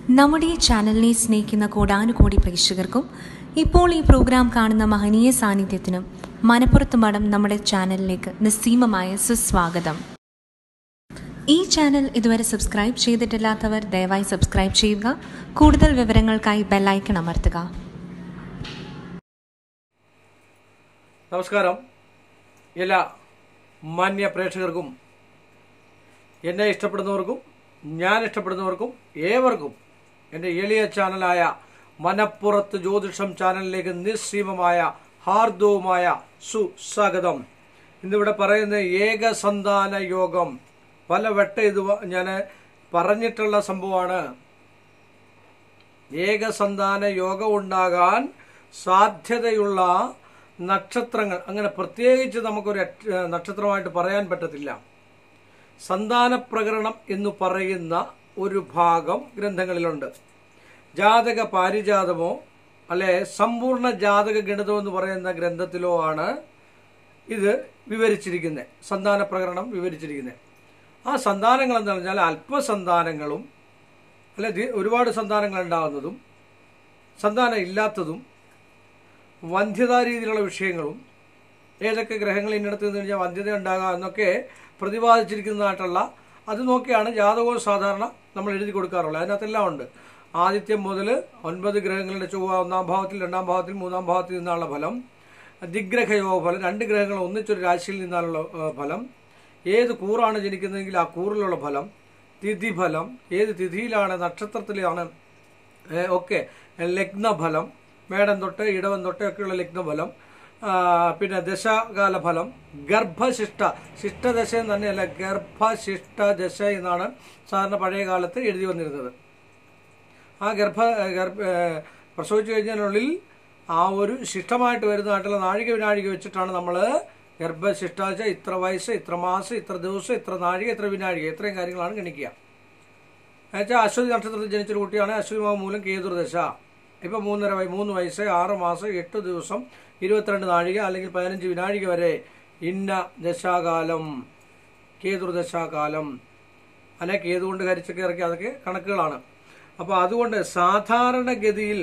നമ്മുടെ ഈ ചാനലിനെ സ്നേഹിക്കുന്ന കോടാനുകോടി പ്രേക്ഷകർക്കും ഇപ്പോൾ ഈ പ്രോഗ്രാം കാണുന്ന മഹനീയ സാന്നിധ്യത്തിനും മനപ്പുറത്ത് മഠം നമ്മുടെ ചാനലിലേക്ക് നിസ്സീമമായ സുസ്വാഗതം ഈ ചാനൽ ഇതുവരെ സബ്സ്ക്രൈബ് ചെയ്തിട്ടില്ലാത്തവർ ദയവായി സബ്സ്ക്രൈബ് ചെയ്യുക കൂടുതൽ വിവരങ്ങൾക്കായി ബെല്ലൈക്കൺ അമർത്തുക നമസ്കാരം എല്ലാ മാന്യ പ്രേക്ഷകർക്കും എന്നെ ഇഷ്ടപ്പെടുന്നവർക്കും ഞാൻ ഇഷ്ടപ്പെടുന്നവർക്കും ഏവർക്കും എൻ്റെ എളിയ ചാനലായ മനപ്പുറത്ത് ജ്യോതിഷം ചാനലിലേക്ക് നിസ്സീമമായ ഹാർദവുമായ സുസ്വാഗതം ഇന്നിവിടെ പറയുന്ന ഏകസന്താന യോഗം പല വട്ട ഇത് ഞാൻ പറഞ്ഞിട്ടുള്ള സംഭവമാണ് ഏകസന്താന യോഗം ഉണ്ടാകാൻ സാധ്യതയുള്ള നക്ഷത്രങ്ങൾ അങ്ങനെ പ്രത്യേകിച്ച് നമുക്കൊരു അറ്റ്- നക്ഷത്രമായിട്ട് പറയാൻ പറ്റത്തില്ല സന്താന പ്രകരണം എന്ന് പറയുന്ന ഒരു ഭാഗം ഗ്രന്ഥങ്ങളിലുണ്ട് ജാതക പാരിജാതമോ അല്ലെ സമ്പൂർണ്ണ ജാതക ഗണിതം എന്ന് പറയുന്ന ഗ്രന്ഥത്തിലോ ആണ് ഇത് വിവരിച്ചിരിക്കുന്നത് സന്താന പ്രകരണം വിവരിച്ചിരിക്കുന്നത് ആ സന്താനങ്ങൾ എന്ന് പറഞ്ഞാൽ അല്പസന്താനങ്ങളും അല്ലെ ദി- ഒരുപാട് സന്താനങ്ങൾ ഉണ്ടാകുന്നതും സന്താനം ഇല്ലാത്തതും വന്ധ്യതാ രീതിയിലുള്ള വിഷയങ്ങളും ഏതൊക്കെ ഗ്രഹങ്ങൾ ഇന്നടത്ത് നിന്ന് കഴിഞ്ഞാൽ വന്ധ്യത ഉണ്ടാകാം എന്നൊക്കെ പ്രതിപാദിച്ചിരിക്കുന്നതായിട്ടുള്ള അത് നോക്കിയാണ് ജാതകവും സാധാരണ നമ്മൾ എഴുതി കൊടുക്കാറുള്ളത് അതിനകത്തെല്ലാം ഉണ്ട് ആദിത്യം മുതൽ ഒൻപത് ഗ്രഹങ്ങളുടെ ചൊവ്വ ഒന്നാം ഭാവത്തിൽ രണ്ടാം ഭാവത്തിൽ മൂന്നാം ഭാവത്തിൽ നിന്നുള്ള ഫലം ദിഗ്രഹ യോഗ ഫലം രണ്ട് ഗ്രഹങ്ങൾ ഒന്നിച്ചൊരു രാശിയിൽ നിന്നുള്ള ഏഹ്, ഫലം ഏത് കൂറാണ് ജനിക്കുന്നതെങ്കിൽ ആ കൂറിലുള്ള ഫലം തിഥി ഫലം ഏത് തിഥിയിലാണ് നക്ഷത്രത്തിലാണ് ഏഹ്, ഒക്കെ ലഗ്നഫലം മേടം തൊട്ട് ഇടവം തൊട്ട് ഒക്കെയുള്ള ലഗ്നഫലം ആ, പിന്നെ ദശകാല ഫലം ഗർഭശിഷ്ട ശിഷ്ടദശ എന്ന് തന്നെയല്ല ഗർഭശിഷ്ട ദശ എന്നാണ് സാധാരണ പഴയ കാലത്ത് എഴുതി വന്നിരുന്നത് ആ ഗർഭ ഗർഭ ഏഹ് പ്രസവിച്ചു കഴിഞ്ഞതിനുള്ളിൽ ആ ഒരു ശിഷ്ടമായിട്ട് വരുന്നതായിട്ടുള്ള നാഴിക വിനാഴിക വെച്ചിട്ടാണ് നമ്മൾ ഗർഭശിഷ്ടാച്ച ഇത്ര വയസ്സ് ഇത്ര മാസം ഇത്ര ദിവസം ഇത്ര നാഴിക ഇത്ര വിനാഴിക ഇത്രയും കാര്യങ്ങളാണ് ഗണിക്കുക എന്നുവെച്ചാൽ അശ്വതി നക്ഷത്രത്തിൽ ജനിച്ചൊരു കുട്ടിയാണ് അശ്വതി മാവ് മൂലം കേതുർദശ ഇപ്പം മൂന്നര വയ മൂന്ന് വയസ്സ് ആറ് മാസം എട്ട് ദിവസം ഇരുപത്തിരണ്ട് നാഴിക അല്ലെങ്കിൽ പതിനഞ്ച് വിനാഴിക വരെ ഇന്ന ദശാകാലം കേതുർദശാകാലം അല്ലെ കേതു കൊണ്ട് കരിച്ചൊക്കെ ഇറക്കി അതൊക്കെ കണക്കുകളാണ് അപ്പോൾ അതുകൊണ്ട് സാധാരണഗതിയിൽ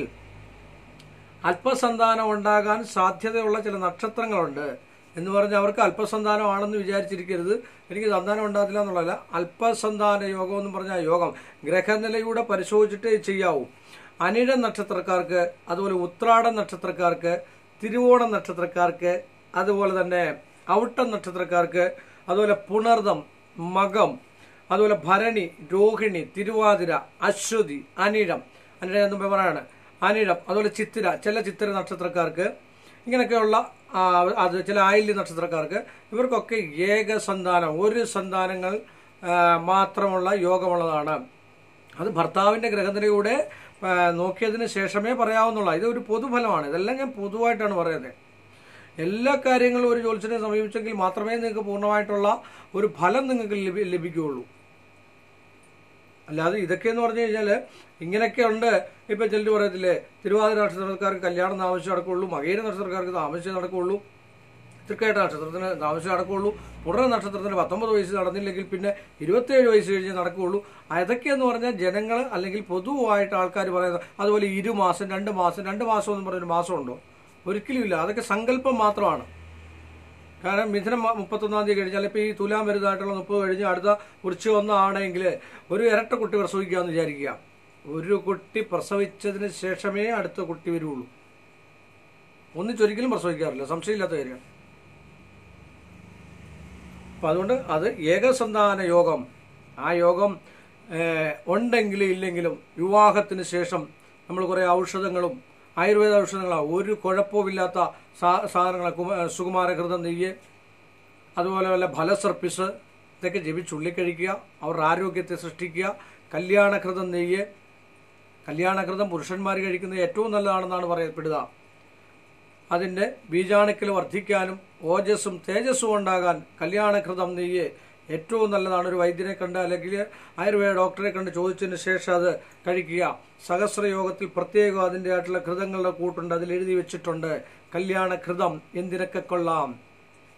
അല്പസന്താനം ഉണ്ടാകാൻ സാധ്യതയുള്ള ചില നക്ഷത്രങ്ങളുണ്ട് എന്ന് പറഞ്ഞ് അവർക്ക് അല്പസന്താനമാണെന്ന് വിചാരിച്ചിരിക്കരുത് എനിക്ക് സന്താനം ഉണ്ടാകത്തില്ല എന്നുള്ളതല്ല അല്പസന്താന യോഗം എന്ന് പറഞ്ഞ ആ യോഗം ഗ്രഹനിലയൂടെ പരിശോധിച്ചിട്ടേ ചെയ്യാവൂ അനിഴ നക്ഷത്രക്കാർക്ക് അതുപോലെ ഉത്രാട നക്ഷത്രക്കാർക്ക് തിരുവോണ നക്ഷത്രക്കാർക്ക് അതുപോലെ തന്നെ ഔട്ടം നക്ഷത്രക്കാർക്ക് അതുപോലെ പുണർദം മകം അതുപോലെ ഭരണി രോഹിണി തിരുവാതിര അശ്വതി അനിഴം അനിഴം എന്ന് പറയാണ് അനിഴം അതുപോലെ ചിത്തിര ചില ചിത്തിര നക്ഷത്രക്കാർക്ക് ഇങ്ങനെയൊക്കെയുള്ള ആ, അത് ചില ആയില്യ നക്ഷത്രക്കാർക്ക് ഇവർക്കൊക്കെ ഏക സന്താനം ഒരു സന്താനങ്ങൾ ആ, മാത്രമുള്ള യോഗമുള്ളതാണ് അത് ഭർത്താവിന്റെ ഗ്രഹനിലയൂടെ ആ, നോക്കിയതിന് ശേഷമേ പറയാവുന്നുള്ളൂ ഇത് ഒരു പൊതുഫലമാണ് ഇതെല്ലാം ഞാൻ പൊതുവായിട്ടാണ് പറയുന്നത് എല്ലാ കാര്യങ്ങളും ഒരു ജ്യോത്സ്യനെ സമീപിച്ചെങ്കിൽ മാത്രമേ നിങ്ങൾക്ക് പൂർണ്ണമായിട്ടുള്ള ഒരു ഫലം നിങ്ങൾക്ക് ലഭി- ലഭിക്കുകയുള്ളൂ അല്ലാതെ ഇതൊക്കെ എന്ന് പറഞ്ഞു കഴിഞ്ഞാൽ ഇങ്ങനെയൊക്കെ ഉണ്ട് ഇപ്പം ചിലർ പറയത്തില്ലേ തിരുവാതിര നക്ഷത്രക്കാർക്ക് കല്യാണം താമസിച്ച് നടക്കുള്ളൂ മകേര നക്ഷത്രക്കാർക്ക് താമസിച്ച് നടക്കുള്ളൂ തൃക്കേട്ട നക്ഷത്രത്തിന് താമസിച്ച് നടക്കുള്ളൂ പുറ നക്ഷത്രത്തിന് പത്തൊമ്പത് വയസ്സ് നടന്നില്ലെങ്കിൽ പിന്നെ ഇരുപത്തേഴ് വയസ്സ് കഴിഞ്ഞ് നടക്കുകയുള്ളൂ അതൊക്കെയെന്ന് പറഞ്ഞാൽ ജനങ്ങൾ അല്ലെങ്കിൽ പൊതുവായിട്ട് ആൾക്കാർ പറയുന്നത് അതുപോലെ ഇരു മാസം രണ്ട് മാസം രണ്ട് മാസം എന്ന് പറഞ്ഞൊരു മാസമുണ്ടോ ഒരിക്കലും ഇല്ല അതൊക്കെ സങ്കല്പം മാത്രമാണ് കാരണം മിഥുനം മ- മുപ്പത്തൊന്നാം തീയതി കഴിഞ്ഞാൽ ഇപ്പോൾ ഈ തുലാം വരുന്നതായിട്ടുള്ള മുപ്പത് കഴിഞ്ഞ് അടുത്ത കുറിച്ച് ഒന്നാണെങ്കിൽ ഒരു ഇരട്ട കുട്ടി പ്രസവിക്കാമെന്ന് വിചാരിക്കുക ഒരു കുട്ടി പ്രസവിച്ചതിന് ശേഷമേ അടുത്ത കുട്ടി വരുള്ളൂ ഒന്നിച്ചൊരിക്കലും പ്രസവിക്കാറില്ല സംശയമില്ലാത്ത കാര്യമാണ് അപ്പം അതുകൊണ്ട് അത് ഏകസന്താന യോഗം ആ യോഗം ഏഹ്, ഉണ്ടെങ്കിലും ഇല്ലെങ്കിലും വിവാഹത്തിന് ശേഷം നമ്മൾ കുറേ ഔഷധങ്ങളും ആയുർവേദ ഔഷധങ്ങളാണ് ഒരു കുഴപ്പമില്ലാത്ത സാ- സാധനങ്ങൾ കുമ- സുകുമാരകൃതം നെയ്യ് അതുപോലെ വല്ല ഫലസർപ്പിസ് ഇതൊക്കെ ജപിച്ചുള്ളി കഴിക്കുക അവരുടെ ആരോഗ്യത്തെ സൃഷ്ടിക്കുക കല്യാണകൃതം നെയ്യ് കല്യാണകൃതം പുരുഷന്മാർ കഴിക്കുന്നത് ഏറ്റവും നല്ലതാണെന്നാണ് പറയപ്പെടുക അതിൻ്റെ ബീജാണുക്കൾ വർദ്ധിക്കാനും ഓജസ്സും തേജസ്സും ഉണ്ടാകാൻ കല്യാണകൃതം നെയ്യ് ഏറ്റവും നല്ലതാണ് ഒരു വൈദ്യനെ കണ്ട് അല്ലെങ്കിൽ ആയുർവേദ ഡോക്ടറെ കണ്ട് ചോദിച്ചതിന് ശേഷം അത് കഴിക്കുക സഹസ്രയോഗത്തിൽ പ്രത്യേകം അതിൻ്റെ ആയിട്ടുള്ള കൃതങ്ങളുടെ കൂട്ടുണ്ട് അതിൽ എഴുതി വെച്ചിട്ടുണ്ട് കല്യാണകൃതം എന്തിനൊക്കെ കൊള്ളാം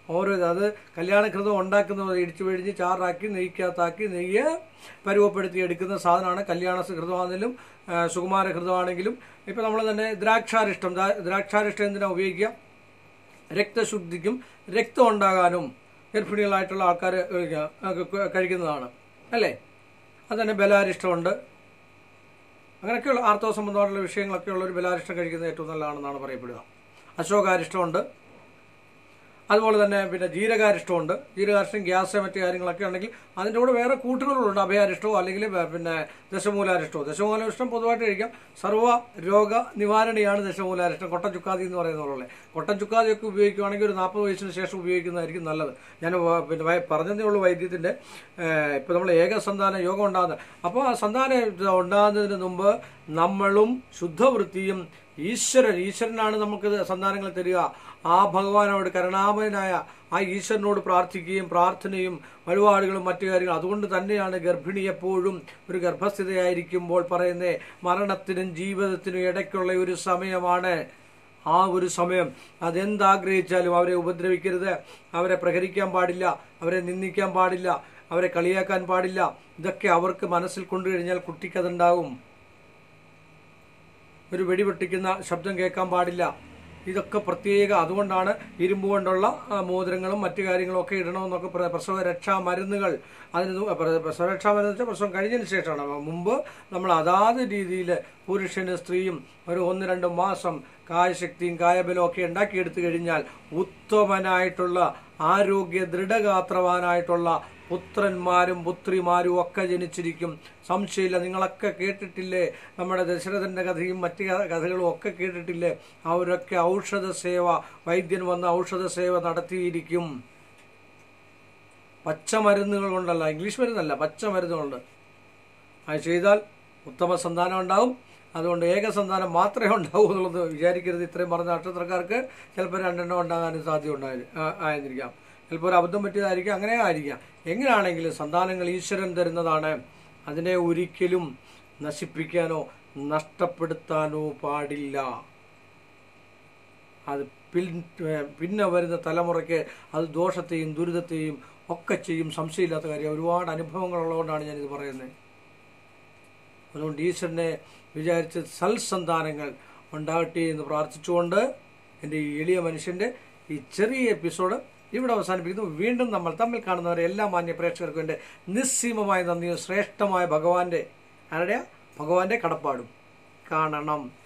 ഓരോ ഇത് അത് കല്യാണഘൃതം ഉണ്ടാക്കുന്നത് ഇടിച്ചു പിഴിഞ്ഞ് ചാറാക്കി നെയ്ക്കകത്താക്കി നെയ്യ് പരുവപ്പെടുത്തി എടുക്കുന്ന സാധനമാണ് കല്യാണ ഘൃതമാണെങ്കിലും സുകുമാര ഘൃതമാണെങ്കിലും ഇപ്പം നമ്മൾ തന്നെ ദ്രാക്ഷാരിഷ്ടം ദാ- ദ്രാക്ഷാരിഷ്ടം എന്തിനാ ഉപയോഗിക്കുക രക്തശുദ്ധിക്കും രക്തം ഉണ്ടാകാനും ഗർഭിണികളായിട്ടുള്ള ആൾക്കാർ കഴിക്കുന്നതാണ് അല്ലേ അത് തന്നെ ബലാരിഷ്ടമുണ്ട് അങ്ങനെയൊക്കെയുള്ള ആർത്തവ സംബന്ധമായിട്ടുള്ള വിഷയങ്ങളൊക്കെ ഉള്ള ഒരു ബലാരിഷ്ടം കഴിക്കുന്നത് ഏറ്റവും നല്ലതാണെന്നാണ് പറയപ്പെടുക അശോകാരിഷ്ടമുണ്ട് അതുപോലെ തന്നെ പിന്നെ ജീരകാരിഷ്ടമുണ്ട് ജീരകാരിഷ്ടം ഗ്യാസ് മറ്റു കാര്യങ്ങളൊക്കെ ഉണ്ടെങ്കിൽ അതിൻ്റെ കൂടെ വേറെ കൂട്ടുകളുണ്ട് അഭയാരിഷ്ടമോ അല്ലെങ്കിൽ വേ- പിന്നെ ദശമൂലാരിഷ്ടമോ ദശമൂലാരിഷ്ടം പൊതുവായിട്ട് കഴിക്കാം സർവ്വ രോഗ നിവാരണിയാണ് ദശമൂലാരിഷ്ടം കൊട്ടൻ ചുക്കാതി എന്ന് പറയുന്ന പോലെ കൊട്ടൻ ചുക്കാതിയൊക്കെ ഉപയോഗിക്കുകയാണെങ്കിൽ ഒരു നാൽപ്പത് വയസ്സിന് ശേഷം ഉപയോഗിക്കുന്നതായിരിക്കും നല്ലത് ഞാൻ വ- പിന്നെ വയ- പറഞ്ഞതേ ഉള്ളൂ വൈദ്യത്തിൻ്റെ ഇപ്പോൾ നമ്മൾ ഏകസന്താന യോഗം ഉണ്ടാകുന്നത് അപ്പോൾ ആ സന്താനം ഇത് ഉണ്ടാകുന്നതിന് മുമ്പ് നമ്മളും ശുദ്ധവൃത്തിയും ഈശ്വരൻ ഈശ്വരനാണ് നമുക്ക് സന്താനങ്ങൾ തരിക ആ ഭഗവാനോട് കരുണാമയനായ ആ ഈശ്വരനോട് പ്രാർത്ഥിക്കുകയും പ്രാർത്ഥനയും വഴിപാടുകളും മറ്റു കാര്യങ്ങളും അതുകൊണ്ട് തന്നെയാണ് ഗർഭിണി എപ്പോഴും ഒരു ഗർഭസ്ഥിതയായിരിക്കുമ്പോൾ പറയുന്നേ മരണത്തിനും ജീവിതത്തിനും ഇടയ്ക്കുള്ള ഒരു സമയമാണ് ആ ഒരു സമയം അതെന്താഗ്രഹിച്ചാലും അവരെ ഉപദ്രവിക്കരുത് അവരെ പ്രഹരിക്കാൻ പാടില്ല അവരെ നിന്ദിക്കാൻ പാടില്ല അവരെ കളിയാക്കാൻ പാടില്ല ഇതൊക്കെ അവർക്ക് മനസ്സിൽ കൊണ്ടു കഴിഞ്ഞാൽ കുട്ടിക്കതുണ്ടാകും ഒരു വെടിപൊട്ടിക്കുന്ന ശബ്ദം കേൾക്കാൻ പാടില്ല ഇതൊക്കെ പ്രത്യേക അതുകൊണ്ടാണ് ഇരുമ്പ് കൊണ്ടുള്ള ആ, മോതിരങ്ങളും മറ്റു കാര്യങ്ങളും ഒക്കെ ഇടണമെന്നൊക്കെ പ്ര- പ്രസവ രക്ഷാ മരുന്നുകൾ അതിന് നു- പ്ര- പ്രസവ രക്ഷാ മരുന്ന് വെച്ചാൽ പ്രസവം കഴിഞ്ഞതിന് ശേഷമാണ് അപ്പൊ മുമ്പ് നമ്മൾ അതാത് രീതിയിൽ പുരുഷനും സ്ത്രീയും ഒരു ഒന്ന് രണ്ട് മാസം കായശക്തിയും കായബലവും ഒക്കെ ഉണ്ടാക്കിയെടുത്തു കഴിഞ്ഞാൽ ഉത്തമനായിട്ടുള്ള ആരോഗ്യ ദൃഢഗാത്രവാനായിട്ടുള്ള പുത്രന്മാരും പുത്രിമാരും ഒക്കെ ജനിച്ചിരിക്കും സംശയമില്ല നിങ്ങളൊക്കെ കേട്ടിട്ടില്ലേ നമ്മുടെ ദശരഥന്റെ കഥയും മറ്റു ക- കഥകളും ഒക്കെ കേട്ടിട്ടില്ലേ അവരൊക്കെ ഔഷധ സേവ വൈദ്യൻ വന്ന് ഔഷധ സേവ നടത്തിയിരിക്കും പച്ചമരുന്നുകൾ കൊണ്ടല്ല ഇംഗ്ലീഷ് മരുന്നല്ല പച്ചമരുന്ന് കൊണ്ട് അത് ചെയ്താൽ ഉത്തമ സന്താനം ഉണ്ടാവും അതുകൊണ്ട് ഏക സന്താനം മാത്രമേ ഉണ്ടാവൂ എന്നുള്ളത് വിചാരിക്കരുത് ഇത്രയും പറഞ്ഞ നക്ഷത്രക്കാർക്ക് ചിലപ്പോൾ രണ്ടെണ്ണം ഉണ്ടാകാനും സാധ്യത ഉണ്ടായി ആയിരിക്കാം ചിലപ്പോൾ ഒരു അബദ്ധം പറ്റിയതായിരിക്കും അങ്ങനെ ആയിരിക്കാം എങ്ങനെയാണെങ്കിലും സന്താനങ്ങൾ ഈശ്വരൻ തരുന്നതാണ് അതിനെ ഒരിക്കലും നശിപ്പിക്കാനോ നഷ്ടപ്പെടുത്താനോ പാടില്ല അത് പിൻ പിന്നെ വരുന്ന തലമുറയ്ക്ക് അത് ദോഷത്തെയും ദുരിതത്തെയും ഒക്കെ ചെയ്യും സംശയമില്ലാത്ത കാര്യം ഒരുപാട് അനുഭവങ്ങളുള്ളതുകൊണ്ടാണ് ഞാനിത് പറയുന്നത് അതുകൊണ്ട് ഈശ്വരനെ വിചാരിച്ച് സൽസന്താനങ്ങൾ ഉണ്ടാകട്ടെ എന്ന് പ്രാർത്ഥിച്ചുകൊണ്ട് എൻ്റെ ഈ എളിയ മനുഷ്യൻ്റെ ഈ ചെറിയ എപ്പിസോഡ് ഇവിടെ അവസാനിപ്പിക്കുന്നു വീണ്ടും നമ്മൾ തമ്മിൽ കാണുന്നവരെ എല്ലാ മാന്യ പ്രേക്ഷകർക്കും എൻ്റെ നിസ്സീമമായ നന്ദിയും ശ്രേഷ്ഠമായ ഭഗവാന്റെ ആരുടെയാ ഭഗവാന്റെ കടപ്പാടും കാണണം